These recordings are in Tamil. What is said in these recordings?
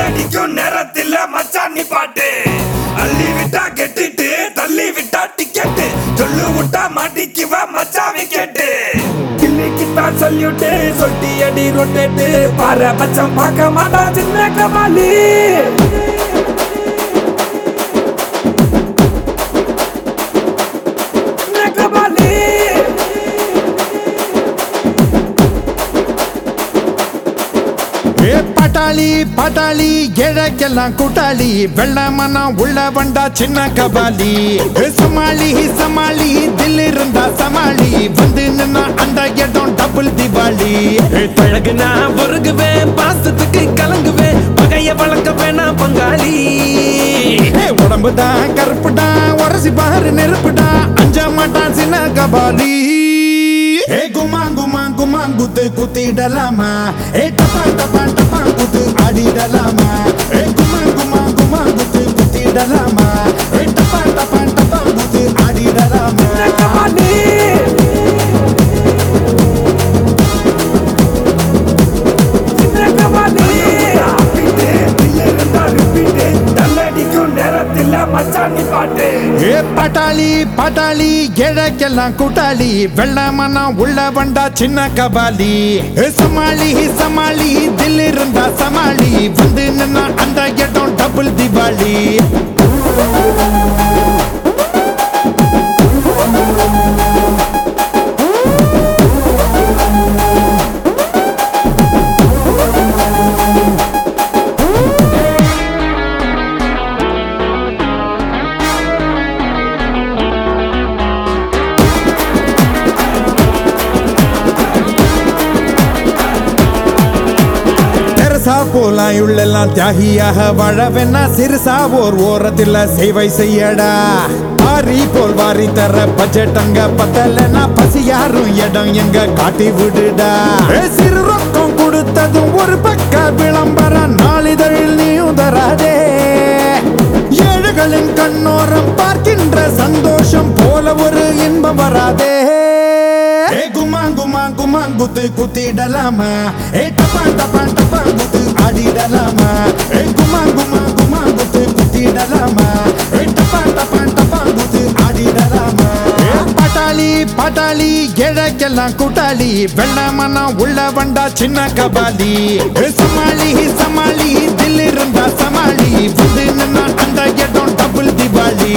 டல்லடிக்கும் நேரத்தில் மச்சான் நீ பாட்டு அள்ளி விட்டா கெட்டிட்டு தள்ளி விட்டா டிக்கெட்டு சொல்லு விட்டா மாட்டிக்குவ மச்சான் விக்கெட்டு கிள்ளிக்கிட்டா சொல்லிட்டு சொட்டி அடி ரொட்டேட்டு பாரு மச்சான் பார்க்க மாட்டா சின்ன கபாலி சின்ன கபாலி ஏ பட்டாளி பட்டாளி ஏழைக்கெல்லாம் கூட்டாளி வெள்ளமனா உள்ள வண்டா சின்ன கபாலி ஏ சமாளி சமாளி தில் இருந்தா சமாளி வந்து நின்னா அந்த இடம் டபுள் திவாலி ஏய், பழகுனா பொறுகுவேன் பாசத்துக்கு கலங்குவேன் பகைய வளர்க்க வேணாம் பங்காளி ஏ உடம்பு தான் கருப்புடா உரசி பாரு நெருப்புடா அஞ்ச மாட்டான் சின்ன கபாலி ஏ குமா குமா குமா குத்து குத்திடலாமா ஏ டப்பா டப்பா டப்பா குத்து ஆடிடலாமா ஏ குமா குமா குமா குத்து குத்திடலாமா ஏ டப்பா டப்பா டப்பா குத்து ஆடிடலாமா கபாலி சின்ன கபாலி ஆப்பிட்டு பிள்ளை இருந்தா ரிப்பீட்டு டல்லடிக்கும் நேரத்தில் மச்சான் நீ பாட்டு ஏ பட்டாளி பட்டாளி ஏழைக்கெல்லாம் கூட்டாளி வெள்ளமனா உள்ள வண்டா சின்ன கபாலி ஏ சமாளி சமாளி தில் இருந்தா சமாளி வந்து நின்னா அந்த இடம் டபுள் திவாலி தெரசா போலாம் உள்ளெல்லாம் தியாகியாக வாழவென்னா சிறுசா ஓர் ஓரத்தில் சேவை செய்யடா ஆரி போல் வாரி தர பட்ஜெட் அங்க பத்தலன்னா பசி யாரும் இடம் எங்க காட்டி விடுடா ஏ, சிறு ரொக்கம் கொடுத்ததும் ஒரு பக்க விளம்பரம் நாளிதழில் நீயும் தராதே ஏழைகளின் கண்ணோரம் பார்க்கின்ற சந்தோஷம் போல ஒரு இன்பம் வராதே ஏ குமா குமா குமா குத்து குத்திடலாமா ஏ டப்பா டப்பா டப்பா குத்து ஆடிடலாமா ஏ குமா குமா குமா குத்து குத்திடலாமா ஏ டப்பா டப்பா டப்பா குத்து ஆடிடலாமா ஏ பட்டாளி பட்டாளி ஏழைக்கெல்லாம் கூட்டாளி வெள்ளமனா உள்ள வண்டா சின்ன கபாலி ஏ சமாளி சமாளி தில் இருந்தா சமாளி வந்து நின்னா அந்த இடம் டபுள் திவாலி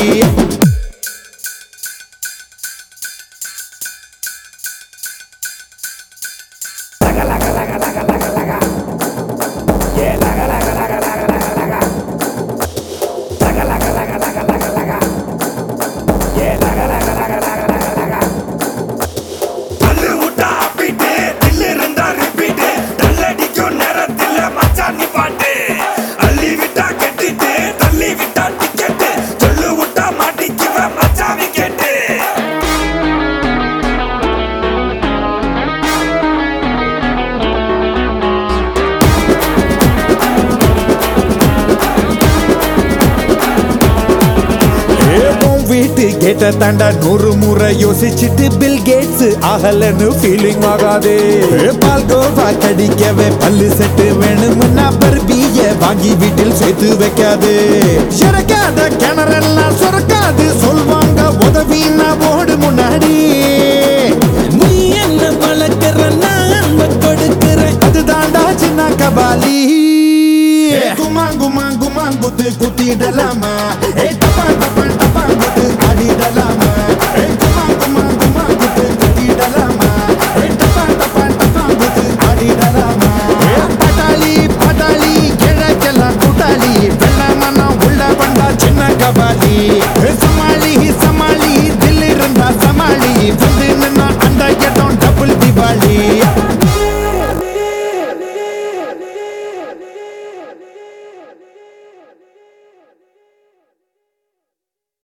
தள்ளு விட்டா ஆப்பிட்டு தில்லு இருந்தா ரிப்பீட்டு டல்லடிக்கும் நேரத்தில் மச்சான் நீ பாட்டு அள்ளி விட்டா கெட்டிட்டு தள்ளி விட்டா டிக்கெட்டு சொல்லு விட்டா மாட்டிக்குவ மச்சான் விக்கெட்டு ஏவும் வீட்டு கேட்ட தாண்டா நூறு முறை யோசிச்சுட்டு பில் கேட்ஸ் ஆகலன்னு ஃபீலிங் ஆகாதே ஏ, பால்கோவா கடிக்கவே பல்லு செட்டு வேணும்னா பர்பிய வாங்கி வீட்டில் சேர்த்து வைக்காது சிறக்காத கிணறெல்லாம் சுரக்காது சொல்வாங்க உதவினா ஓடு முன்னாடி நீ என்ன வளர்க்கிற நான் அன்பை கொடுக்கிறேன் அதுதான்டா சின்ன கபாலி குமா குமா குமா குத்து குத்திடலாமா